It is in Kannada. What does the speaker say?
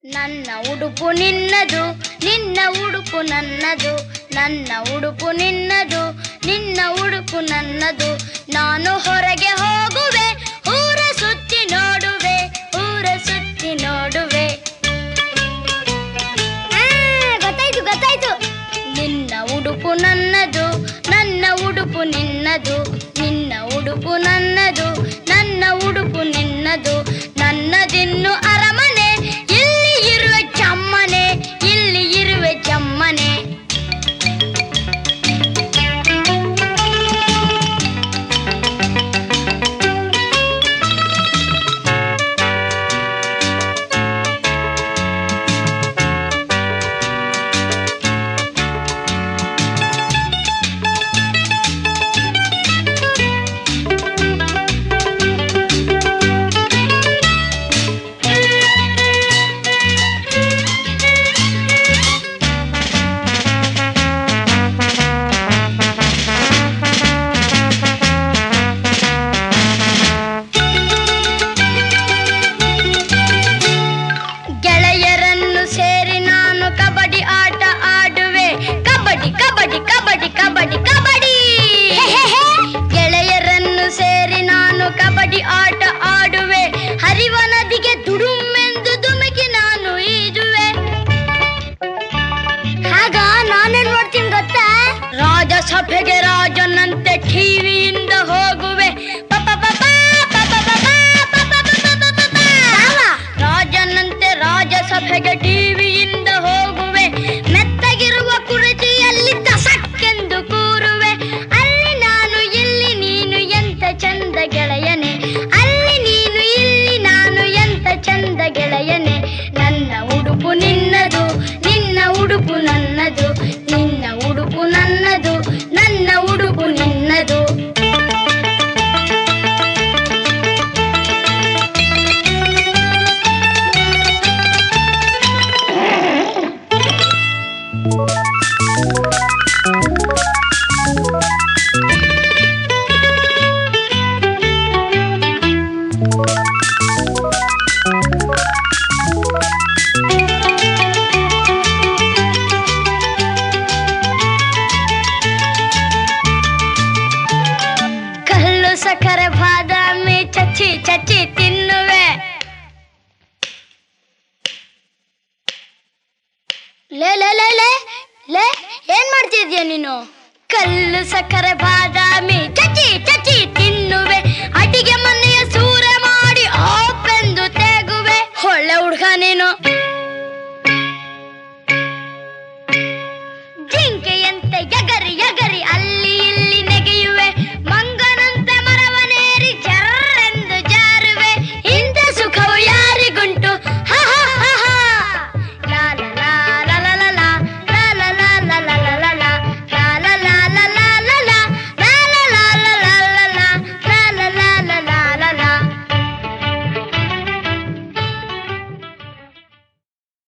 ನನ್ನ ಉಡುಪು ನಿನ್ನದು ನಿನ್ನ ಉಡುಪು ನನ್ನದು ನನ್ನ ಉಡುಪು ನಿನ್ನದು ನಿನ್ನ ಉಡುಪು ನನ್ನದು ನಾನು ಹೊರಗೆ ಹೋಗುವೆ ಊರ ಸುತ್ತಿ ನೋಡುವೆ ಊರ ಸುತ್ತಿ ನೋಡುವೆ ಗೊತ್ತಾಯ್ತು ಗೊತ್ತಾಯ್ತು ನಿನ್ನ ಉಡುಪು ನನ್ನದು ನನ್ನ ಉಡುಪು ನಿನ್ನದು ನಿನ್ನ ಉಡುಪು ನನ್ನದು ನನ್ನ ಉಡುಪು ನಿನ್ನದು ನನ್ನದಿನ್ನು ಅರಮನೆ ಇಲ್ಲಿ ಇರುವೆ ಚಮ್ಮನೆ ಇಲ್ಲಿ ಇರುವೆ ಚಮ್ಮನೆ ಗೆಳೆಯರನ್ನು ಸೇರಿ ನಾನು ಕಬಡ್ಡಿ ಆಟ ಆಡುವೆ ಕಬಡ್ಡಿ ಕಬಡ್ಡಿ ಕಬಡ್ಡಿ ಕಬಡ್ಡಿ ಕಬಡ್ಡಿ ಗೆಳೆಯರನ್ನು ಸೇರಿ ನಾನು ಕಬಡ್ಡಿ ಆಟ ಆಡುವೆ ಹರಿವ ನದಿಗೆ ದುಡುಮೆಂದು ಧುಮುಕಿ ನಾನು ಈಜುವೆ ಆಗ ನಾನೇನ್ ಮಾಡ್ತೀನಿ ಗೊತ್ತಾ ರಾಜಸಭೆಗೆ ರಾಜನಂತೆ ಟಿವಿಯಿಂದ ಹೋಗುವೆ ಪಪ ಪಪ ಪಪ ಪಪ ಪಪ ಪಪ ಪಪ. ರಾಜನಂತೆ ರಾಜಸಭೆಗೆ ಟಿವಿಯಿಂದ ಹೋಗುವೆ ಮೆತ್ತಗಿರುವ ಕುರ್ಚಿಯಲ್ಲಿ ದಸಕ್ಕೆಂದು ಕೂರುವೆ ಅಲ್ಲಿ ನಾನು ಇಲ್ಲಿ ನೀನು ಎಂತ ಚಂದ ಗೆಳೆಯನೆ ಅಲ್ಲಿ ನೀನು ಇಲ್ಲಿ ನಾನು ಎಂತ ಚಂದ ಗೆಳೆಯನೆ ನನ್ನ ಉಡುಪು ನಿನ್ನದು ನಿನ್ನ ಉಡುಪು ನನ್ನದು ನಿನ್ನ ಉಡುಪು ನನ್ನದು ನನ್ನ ಉಡುಪು ನಿನ್ನದು ಕಲ್ಲು ಸಕ್ಕರೆ ಬಾದಾಮಿ ಚಚ್ಚಿ ಚಚ್ಚಿ ತಿನ್ನುವೆ ಲೇ ಲೇ ಲೇ ಲೇ ಲೇ ಏನ್ ಮಾಡ್ತಿದ್ಯ ನೀನು ಕಲ್ಲು ಸಕ್ಕರೆ ಬಾದಾಮಿ ಚಚ್ಚಿ ಚಚ್ಚಿ ತಿನ್ನುವೆ ಅಡಿಗೆ ಮನೆಯ ಸೂರ ಮಾಡಿ ಆಪೆಂದು ತೆಗುವೆ ಒಳ್ಳೆ ಹುಡ್ಗ ನೀನು ಜಿಂಕೆಯಂತೆ ಎಗರಿ